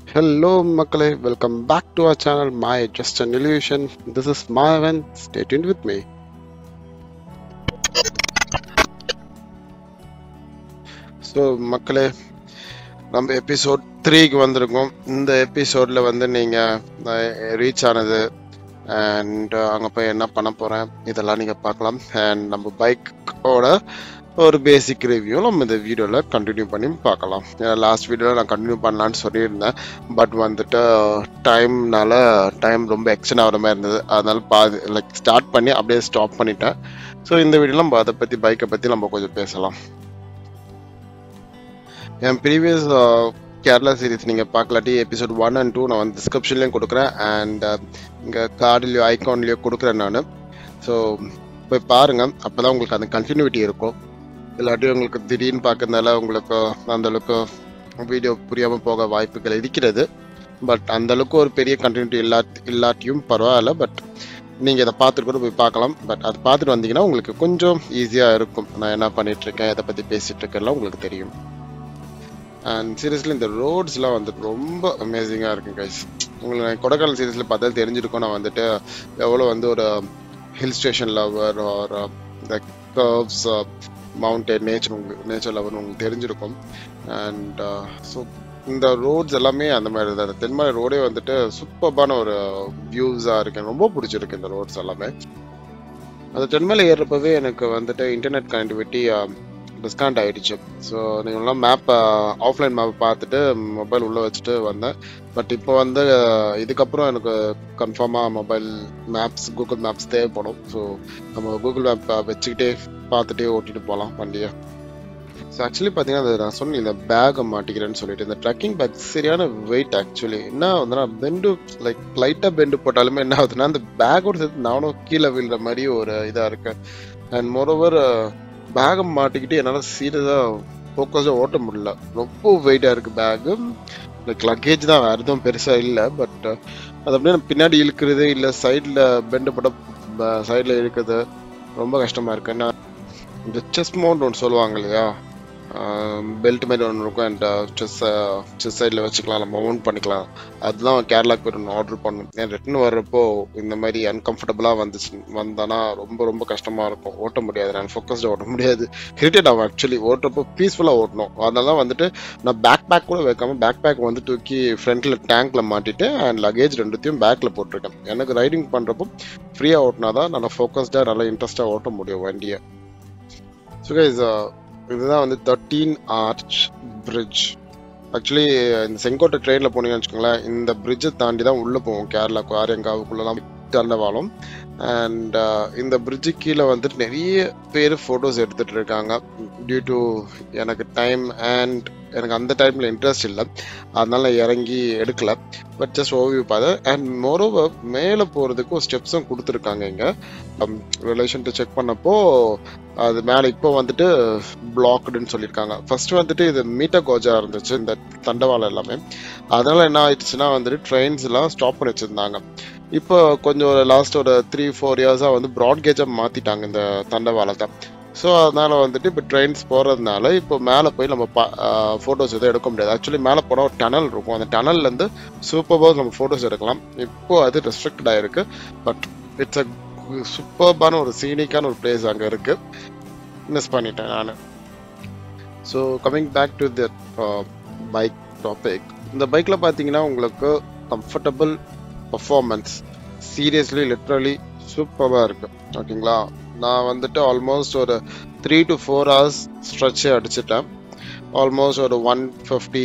Hello, மக்களே welcome back to our channel my just an illusion this is Mayavan stay tuned with me so மக்களே நம்ம episode த்ரீக்கு வந்திருக்கோம் இந்த எபிசோடில் வந்து நீங்கள் ரீச் ஆனது அண்ட் அங்கே போய் என்ன பண்ண போகிறேன் இதெல்லாம் நீங்கள் பார்க்கலாம் அண்ட் நம்ம பைக்கோட ஒரு பேசிக் ரிவ்யூ நம்ம இந்த வீடியோவில் கண்டினியூ பண்ணி பார்க்கலாம் லாஸ்ட் வீடியோவில் நான் கண்டினியூ பண்ணலான்னு சொல்லியிருந்தேன் பட் வந்துட்டு டைம்னால டைம் ரொம்ப எக்ஸ்டெண்ட் ஆகிற மாதிரி இருந்தது அதனால பாதி லைக் ஸ்டார்ட் பண்ணி அப்படியே ஸ்டாப் பண்ணிட்டேன் ஸோ இந்த வீடியோவில் நம்ம அதை பற்றி பைக்கை பற்றி நம்ம கொஞ்சம் பேசலாம் என் ப்ரீவியஸ் கேரளா சீரிஸ் நீங்கள் பார்க்கலாட்டி எபிசோட் ஒன் அண்ட் டூ நான் வந்து டிஸ்கிரிப்ஷன்லேயும் கொடுக்குறேன் அண்ட் இங்கே கார்டுலேயோ ஐகான்லேயோ கொடுக்குறேன் நான் ஸோ போய் பாருங்கள் அப்போ தான் உங்களுக்கு அந்த கண்டினியூட்டி இருக்கும் இல்லாட்டி உங்களுக்கு திடீர்னு பார்க்கறதுனால உங்களுக்கு அந்த அளவுக்கு வீடியோ புரியாமல் போக வாய்ப்புகள் இருக்கிறது பட் அந்த அளவுக்கு ஒரு பெரிய கண்டினியூட்டி இல்லா இல்லாட்டியும் பரவாயில்ல பட் நீங்கள் இதை பார்த்துட்டு கூட போய் பார்க்கலாம் பட் அது பார்த்துட்டு வந்தீங்கன்னா உங்களுக்கு கொஞ்சம் ஈஸியாக இருக்கும் நான் என்ன பண்ணிட்டு இருக்கேன் எதை பற்றி பேசிட்டு இருக்கேன்லாம் உங்களுக்கு தெரியும் அண்ட் சீரியஸ்லி இந்த ரோட்ஸ்லாம் வந்துட்டு ரொம்ப அமேசிங்காக இருக்கும் கைஸ் உங்களுக்கு நான் கொடைக்கானல் சீரீஸில் பார்த்தா தெரிஞ்சிருக்கும் நான் வந்துட்டு எவ்வளோ வந்து ஒரு ஹில் ஸ்டேஷன் லவர் ஆர் இந்த கர்வ்ஸ் மவுண்டன் நேச்சர் உங்களுக்கு நேச்சர் லவர் உங்களுக்கு தெரிஞ்சிருக்கும் அண்ட் ஸோ இந்த ரோட்ஸ் எல்லாமே அந்த மாதிரி தான் தென்மலை ரோடே வந்துட்டு சூப்பர்பான ஒரு வியூஸாக இருக்கு எனக்கு ரொம்ப பிடிச்சிருக்கு இந்த ரோட்ஸ் எல்லாமே அந்த தென்மலை ஏறுறப்பவே எனக்கு வந்துட்டு இன்டர்நெட் கனெக்டிவிட்டி டிஸ்கவுண்ட் ஆகிடுச்சு ஸோ நீங்களாம் மேப் ஆஃப்லைன் மேப் பார்த்துட்டு மொபைல் உள்ளே வச்சுட்டு வந்தேன் பட் இப்போ வந்து இதுக்கப்புறம் எனக்கு கன்ஃபார்மாக மொபைல் மேப்ஸ் கூகுள் மேப்ஸ் தேவைப்படும் ஸோ நம்ம கூகுள் மேப் வச்சுக்கிட்டே பார்த்துட்டே ஓட்டிட்டு போகலாம் வண்டியை ஸோ ஆக்சுவலி பார்த்தீங்கன்னா அது நான் சொன்னேன் இந்த பேக்கை மாட்டிக்கிறேன்னு சொல்லிட்டு இந்த ட்ரக்கிங் பேக் சரியான வெயிட் ஆக்சுவலி என்ன ஆகுதுன்னா பெண்டு லைக் லைட்டாக பெண்டு போட்டாலுமே என்ன ஆகுதுன்னா அந்த பேக்கோட சேர்த்து நானும் கீழே விழுற மாதிரி ஒரு இதாக இருக்கு அண்ட் மோரோவர் பேகை மாட்டிக்கிட்டு என்னால் சீரியஸாக ஃபோக்கஸாக ஓட்ட முடியல ரொம்ப வெயிட்டாக இருக்குது பேகு லைக் லக்கேஜ் தான் வேறு எதுவும் பெருசாக இல்லை பட் அது அப்படியே பின்னாடி இழுக்கிறது இல்லை சைடில் பெண்டு போட்ட சைடில் இழுக்கிறது ரொம்ப கஷ்டமாக இருக்கு ஏன்னா இந்த செஸ் மவுண்ட் ஒன்று சொல்லுவாங்க இல்லையா பெல்ட் மாதிரி ஒன்று இருக்கும் அண்ட் செஸ் செஸ் சைடில் வச்சுக்கலாம் நம்ம மவுண்ட் பண்ணிக்கலாம் அதுதான் கேரளாக்கு போய் ஒன்று ஆர்டர் பண்ணணும் ஏன் ரிட்டன் வர்றப்போ இந்த மாதிரி அன்கம்ஃபர்டபுளாக வந்துச்சு வந்தானா ரொம்ப ரொம்ப கஷ்டமாக இருக்கும் ஓட்ட முடியாது நான் ஃபோக்கஸ்டாக ஓட்ட முடியாது இரிட்டேட் ஆகும் ஆக்சுவலி ஓட்டுறப்போ பீஸ்ஃபுல்லாக ஓட்டணும் அதனால தான் வந்துட்டு நான் பேக் பேக் கூட வைக்காம பேக் பேக் வந்து தூக்கி ஃப்ரண்ட்டில் டேங்க்கில் மாட்டிட்டு அண்ட் லக்கேஜ் ரெண்டுத்தையும் பேக்கில் போட்டிருக்கேன் எனக்கு ரைடிங் பண்ணுறப்போ ஃப்ரீயாக ஓட்டினா தான் நல்லா ஃபோக்கஸ்டாக நல்லா இன்ட்ரெஸ்ட்டாக ஓட்ட முடியும் வண்டியை ஸோ கைஸ் இதுதான் வந்து தேர்ட்டீன் ஆர்ச் பிரிட்ஜ் ஆக்சுவலி இந்த செங்கோட்டை ட்ரெயினில் போனீங்கன்னு வச்சுக்கோங்களேன் இந்த பிரிட்ஜை தாண்டி தான் உள்ளே போவோம் கேரளாக்கு ஆரியங்காவுக்குள்ளலாம் தண்டவாளம் அண்ட் இந்த பிரிட்ஜு கீழே வந்துட்டு நிறைய பேர் ஃபோட்டோஸ் எடுத்துகிட்டு இருக்காங்க டியூ டு எனக்கு டைம் அண்ட் எனக்கு அந்த டைமில் இன்ட்ரெஸ்ட் இல்லை அதனால இறங்கி எடுக்கல பட் ஜஸ்ட் ஓவியூ பார்த்தேன் அண்ட் மோரோவர் மேலே போகிறதுக்கு ஒரு ஸ்டெப்ஸும் கொடுத்துருக்காங்க இங்கே ரிலேஷன் டு செக் பண்ணப்போ அது மேலே இப்போ வந்துட்டு பிளாக்டுன்னு சொல்லியிருக்காங்க ஃபர்ஸ்ட் வந்துட்டு இது மீட்டர் கோஜா இருந்துச்சு இந்த தண்டவாளம் எல்லாமே அதனால என்ன ஆயிடுச்சுன்னா வந்துட்டு ட்ரெயின்ஸ் எல்லாம் ஸ்டாப் பண்ணி வச்சிருந்தாங்க இப்போ கொஞ்சம் ஒரு லாஸ்ட் ஒரு த்ரீ ஃபோர் இயர்ஸாக வந்து ப்ராட் கேஜாக மாற்றிட்டாங்க இந்த தண்டவாளத்தை ஸோ அதனால வந்துட்டு இப்போ ட்ரெயின்ஸ் போகிறதுனால இப்போ மேலே போய் நம்ம பா ஃபோட்டோஸ் எதுவும் எடுக்க முடியாது ஆக்சுவலி மேலே போனால் ஒரு டனல் இருக்கும் அந்த டனல்லேருந்து சூப்பர்பாக நம்ம ஃபோட்டோஸ் எடுக்கலாம் இப்போ அது ரெஸ்ட்ரிக்ட் ஆகிருக்கு பட் இட்ஸ் அ சூப்பர்பான ஒரு சீனிக்கான ஒரு பிளேஸ் அங்கே இருக்கு மிஸ் பண்ணிட்டேன் நான் so coming back to the bike topic இந்த பைக்கில் பார்த்தீங்கன்னா உங்களுக்கு கம்ஃபர்டபுள் பர்ஃபார்மன்ஸ் சீரியஸ்லி லிட்ரலி சூப்பராக இருக்கு ஓகேங்களா நான் வந்துட்டு ஆல்மோஸ்ட் ஒரு த்ரீ டு ஃபோர் ஹவர்ஸ் ஸ்ட்ரெச்சே அடிச்சிட்டேன் ஆல்மோஸ்ட் ஒரு one fifty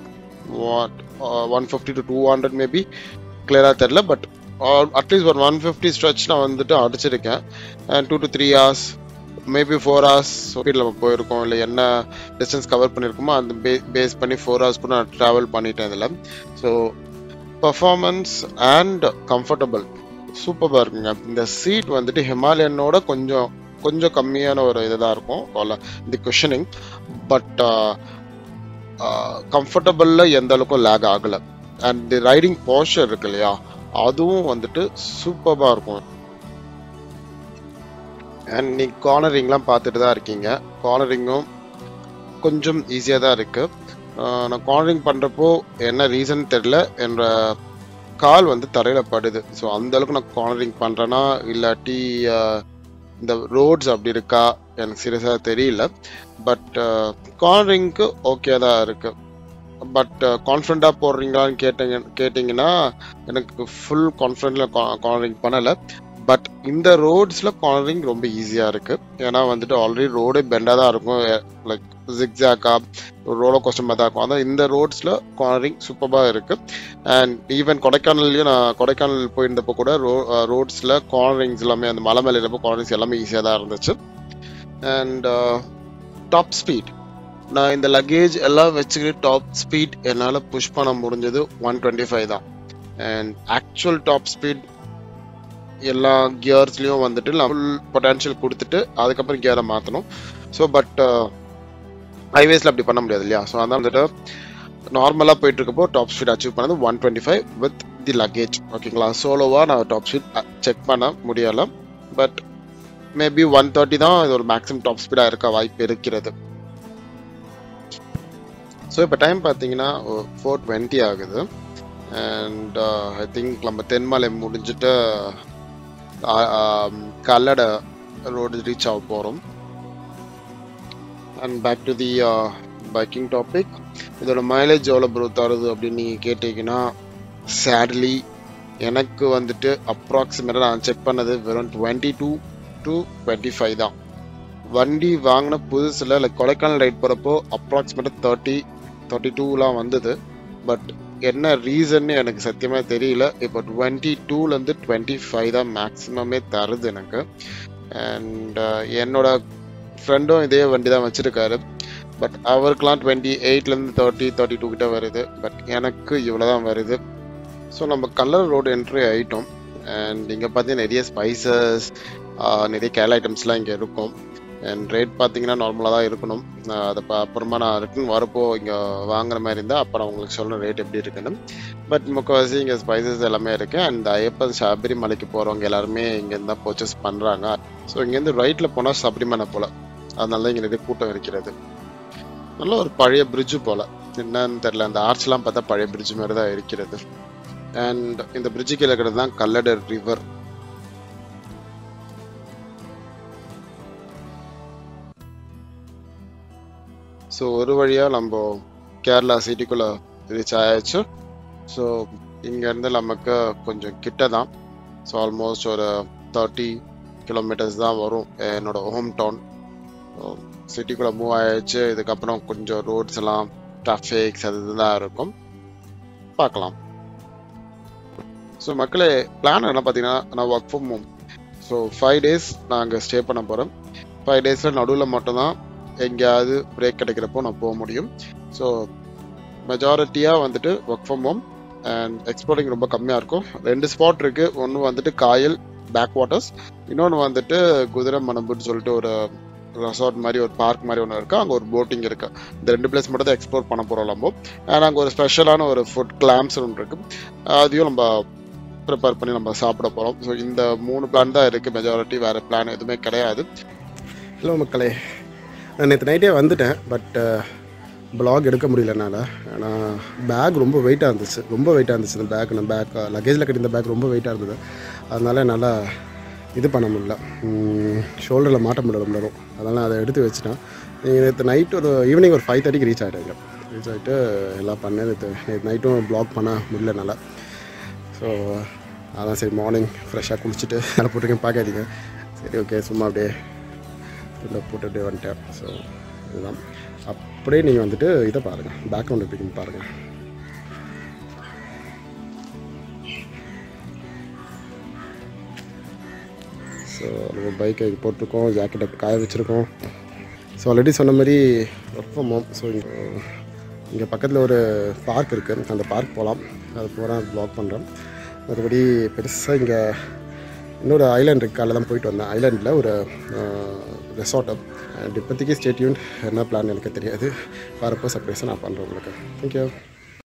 one fifty to two hundred maybe கிளியராக தெரில பட் அட்லீஸ்ட் ஒரு ஒன் ஃபிஃப்டி ஸ்ட்ரெச் நான் வந்துட்டு அடிச்சிருக்கேன் and two to three hours maybe four hours ஸ்பீடில் நம்ம போயிருக்கோம் இல்லை என்ன டிஸ்டன்ஸ் கவர் பண்ணியிருக்கோமோ அந்த பே பேஸ் பண்ணி ஃபோர் ஹவர்ஸ் கூட நான் ட்ராவல் பண்ணிட்டேன் இதில் ஸோ பர்ஃபார்மன்ஸ் அண்ட் கம்ஃபர்டபுள் சூப்பராக இருக்குங்க இந்த சீட் வந்துட்டு ஹிமாலயனோட கொஞ்சம் கொஞ்சம் கம்மியான ஒரு இதுதான் இருக்கும் இந்த கொஷனிங் பட் கம்ஃபர்டபுளில் எந்த அளவுக்கும் லேக் ஆகலை அண்ட் தி ரைடிங் போஸ்டர் இருக்கு இல்லையா அதுவும் வந்துட்டு சூப்பராக இருக்கும் அண்ட் நீ கார்னரிங்லாம் பார்த்துட்டு தான் இருக்கீங்க கார்னரிங்கும் கொஞ்சம் ஈஸியாக தான் இருக்குது நான் கார்னரிங் பண்ணுறப்போ என்ன ரீசன் தெரில என்ற கால் வந்து தரையில் படுது ஸோ அந்த அளவுக்கு நான் கார்னரிங் பண்ணுறேன்னா இல்லாட்டி ஆஹ், இந்த ரோட்ஸ் அப்படி இருக்கா எனக்கு சீரியஸாக தெரியல பட் கார்னரிங்க்கு ஓகே தான் இருக்கு பட் கான்ஃபிடண்ட்டாக போடுறீங்களான்னு கேட்டீங்க கேட்டிங்கன்னா எனக்கு ஃபுல் கான்ஃபிடென்ட்ல கார்னரிங் பண்ணலை பட் இந்த ரோட்ஸில் கார்னரிங் ரொம்ப ஈஸியாக இருக்குது ஏன்னா வந்துட்டு ஆல்ரெடி ரோடே பெண்டாக தான் இருக்கும் லைக் ஜிக்ஸாக்கா ரோலோ கோஸ்டர் மாதிரி தான் இருக்கும் அதான் இந்த ரோட்ஸில் கார்னரிங் சூப்பராக இருக்குது அண்ட் ஈவன் கொடைக்கானல்லையும் நான் கொடைக்கானல் போயிருந்தப்போ கூட ரோ ரோட்ஸில் கார்னரிங்ஸ் எல்லாமே அந்த மலை மேலே இருப்போ கார்னரிங்ஸ் எல்லாமே ஈஸியாக தான் இருந்துச்சு அண்ட் டாப் ஸ்பீட் நான் இந்த லக்கேஜ் எல்லாம் வச்சுக்கிட்டு டாப் ஸ்பீட் என்னால் புஷ் பண்ண முடிஞ்சது ஒன் டுவெண்ட்டி ஃபைவ் தான் அண்ட் ஆக்சுவல் டாப் ஸ்பீட் எல்லா கியர்ஸ்லையும் வந்துட்டு நான் ஃபுல் பொட்டன்ஷியல் கொடுத்துட்டு அதுக்கப்புறம் கியரை மாற்றணும் ஸோ பட் ஹைவேஸில் அப்படி பண்ண முடியாது இல்லையா ஸோ அதான் வந்துட்டு நார்மலாக போயிட்டு இருக்கப்போ டாப் ஸ்பீட் அச்சீவ் பண்ணது one twenty five with the luggage ஓகேங்களா சோலோவாக நான் டாப் ஸ்பீட் செக் பண்ண முடியலை பட் மேபி ஒன் தேர்ட்டி தான் இது ஒரு மேக்ஸிமம் டாப் ஸ்பீடாக இருக்க வாய்ப்பு இருக்கிறது ஸோ இப்போ டைம் பார்த்தீங்கன்னா ஃபோர் டுவெண்ட்டி ஆகுது அண்ட் ஐ திங்க் நம்ம தென்மலை முடிஞ்சுட்டு கல்லட ரோடு ரீச் ஆக போகிறோம் and back to the biking topic இதோட மைலேஜ் எவ்வளோ ப்ரோ தருது அப்படின்னு நீங்கள் கேட்டிங்கன்னா சேட்லி எனக்கு வந்துட்டு அப்ராக்சிமேட்டாக நான் செக் பண்ணது வெறும் twenty two to twenty five தான் வண்டி வாங்கின புதுசில் லைக் கொடைக்கானல் ரைட் போகிறப்போ அப்ராக்சிமேட்டாக தேர்ட்டி தேர்ட்டி டூலாம் வந்தது பட் என்ன ரீசன்னு எனக்கு சத்தியமாக தெரியல இப்போ டுவெண்ட்டி டூலேருந்து டுவெண்ட்டி ஃபைவ் தான் மேக்ஸிமமே தருது எனக்கு அண்ட் என்னோட ஃப்ரெண்டும் இதே வண்டி தான் வச்சுருக்காரு பட் அவருக்கெலாம் டுவெண்ட்டி எயிட்லேருந்து தேர்ட்டி தேர்ட்டி டூ கிட்ட வருது பட் எனக்கு இவ்வளோ தான் வருது ஸோ நம்ம கல்லர் ரோடு என்ட்ரி ஆகிட்டோம் அண்ட் இங்கே பார்த்தீங்கன்னா நிறைய ஸ்பைசஸ் நிறைய கேல் ஐட்டம்ஸ்லாம் இங்கே இருக்கும் அண்ட் ரேட் பார்த்தீங்கன்னா நார்மலாக தான் இருக்கணும் நான் அதை ப- அப்புறமா நான் ரிட்டன் வரப்போ இங்கே வாங்குற மாதிரி இருந்தால் அப்போ நான் உங்களுக்கு சொல்கிறேன் ரேட் எப்படி இருக்குன்னு பட் முக்கால்வாசி இங்கே ஸ்பைசஸ் எல்லாமே இருக்குது அண்ட் ஐயப்பன் சபரி மலைக்கு போகிறவங்க எல்லாருமே இங்கேருந்து தான் பர்ச்சேஸ் பண்ணுறாங்க ஸோ இங்கேருந்து ரைட்டில் போனால் சபரிமலை போல் அதனால தான் இங்கே நிறைய கூட்டம் இருக்கிறது நல்ல ஒரு பழைய பிரிட்ஜு போல் என்னன்னு தெரில அந்த ஆர்ச்லாம் பார்த்தா பழைய பிரிட்ஜ் மாதிரி தான் இருக்கிறது அண்ட் இந்த பிரிட்ஜு கீழே இருக்கிறது தான் கல்லடர் ரிவர் ஸோ ஒரு வழியாக நம்ம கேரளா சிட்டிக்குள்ளே ரீச் ஆயாச்சு ஸோ இங்கேருந்து நமக்கு கொஞ்சம் கிட்ட தான் ஸோ ஆல்மோஸ்ட் ஒரு தேர்ட்டி கிலோமீட்டர்ஸ் தான் வரும் என்னோட ஹோம் டவுன் சிட்டிக்குள்ளே மூவ் ஆயாச்சு இதுக்கப்புறம் கொஞ்சம் ரோட்ஸ் எல்லாம் டிராஃபிக்ஸ் அது இதுதான் இருக்கும் பார்க்கலாம் ஸோ மக்களே பிளான் என்ன பார்த்தீங்கன்னா நான் work from home so five days நான் அங்கே ஸ்டே பண்ண போகிறேன் ஃபைவ் டேஸில் நடுவில் மட்டும்தான் எங்கேயாவது பிரேக் கிடைக்கிறப்போ நான் போக முடியும் ஸோ மெஜாரிட்டியாக வந்துட்டு work from home and exploring ரொம்ப கம்மியாக இருக்கும் ரெண்டு ஸ்பாட் இருக்குது ஒன்று வந்துட்டு காயல் பேக் வாட்டர்ஸ் இன்னொன்று வந்துட்டு குதிரை மணம்புன்னு சொல்லிட்டு ஒரு ரெசார்ட் மாதிரி ஒரு பார்க் மாதிரி ஒன்று இருக்குது அங்கே ஒரு போட்டிங் இருக்குது இந்த ரெண்டு பிளேஸ் மட்டும் தான் எக்ஸ்ப்ளோர் பண்ண போகிறோம் நம்ம அண்ட் அங்கே ஒரு ஸ்பெஷலான ஒரு ஃபுட் கிளாம்ஸ் ஒன்று இருக்குது அதையும் நம்ம ப்ரிப்பேர் பண்ணி நம்ம சாப்பிட போகிறோம் ஸோ இந்த மூணு பிளான் தான் இருக்குது மெஜாரிட்டி வேறு பிளான் எதுவுமே கிடையாது ஹலோ மக்களே நான் நேற்று நைட்டே வந்துட்டேன் பட் ப்ளாக் எடுக்க முடியல என்னால் ஏன்னா பேக் ரொம்ப வெயிட்டாக இருந்துச்சு ரொம்ப வெயிட்டாக இருந்துச்சு இந்த பேக் நான் பேக் லக்கேஜில் கட்டியிருந்த பேக் ரொம்ப வெயிட்டாக இருந்தது அதனால என்னால் இது பண்ண முடியல ஷோல்டரில் மாட்ட முடியல ரொம்ப நேரம் அதனால் நான் அதை எடுத்து வச்சுட்டேன் நேற்று நைட் ஒரு ஈவினிங் ஒரு ஃபைவ் தேர்ட்டிக்கு ரீச் ஆகிட்டேன் ரீச் ஆகிட்டு எல்லாம் பண்ணேன் நேற்று நேற்று நைட்டும் ப்ளாக் பண்ண முடியல என்னால் ஸோ அதான் சரி மார்னிங் ஃப்ரெஷ்ஷாக குளிச்சுட்டு மேலே போட்டிருக்கேன் பார்க்காதீங்க சரி ஓகே சும்மா அப்படியே உள்ள போட்டு அப்படியே வந்துட்டேன் ஸோ இதுதான் அப்படியே நீங்கள் வந்துட்டு இதை பாருங்கள் பேக்ரவுண்ட் எப்படி இருக்குன்னு பாருங்கள் ஸோ நம்ம பைக்கை போட்டிருக்கோம் ஜாக்கெட்டை காய வச்சுருக்கோம் ஸோ ஆல்ரெடி சொன்ன மாதிரி ஒர்க் ஃப்ரம் ஹோம் ஸோ இங்கே பக்கத்தில் ஒரு பார்க் இருக்குது அந்த பார்க் போகலாம் அது போகிறேன் ப்ளாக் பண்ணுறேன் மற்றபடி பெருசாக இங்கே இன்னொரு ஐலாண்ட் இருக்குது அதில் தான் போயிட்டு வந்தேன் ஐலாண்டில் ஒரு ரெசார்ட்டு அண்ட் இப்போதைக்கு ஸ்டேட்யூன் என்ன பிளான் எனக்கு தெரியாது வரப்போ சர்ப்ரைஸாக நான் பண்ணுறேன் உங்களுக்கு தேங்க்யூ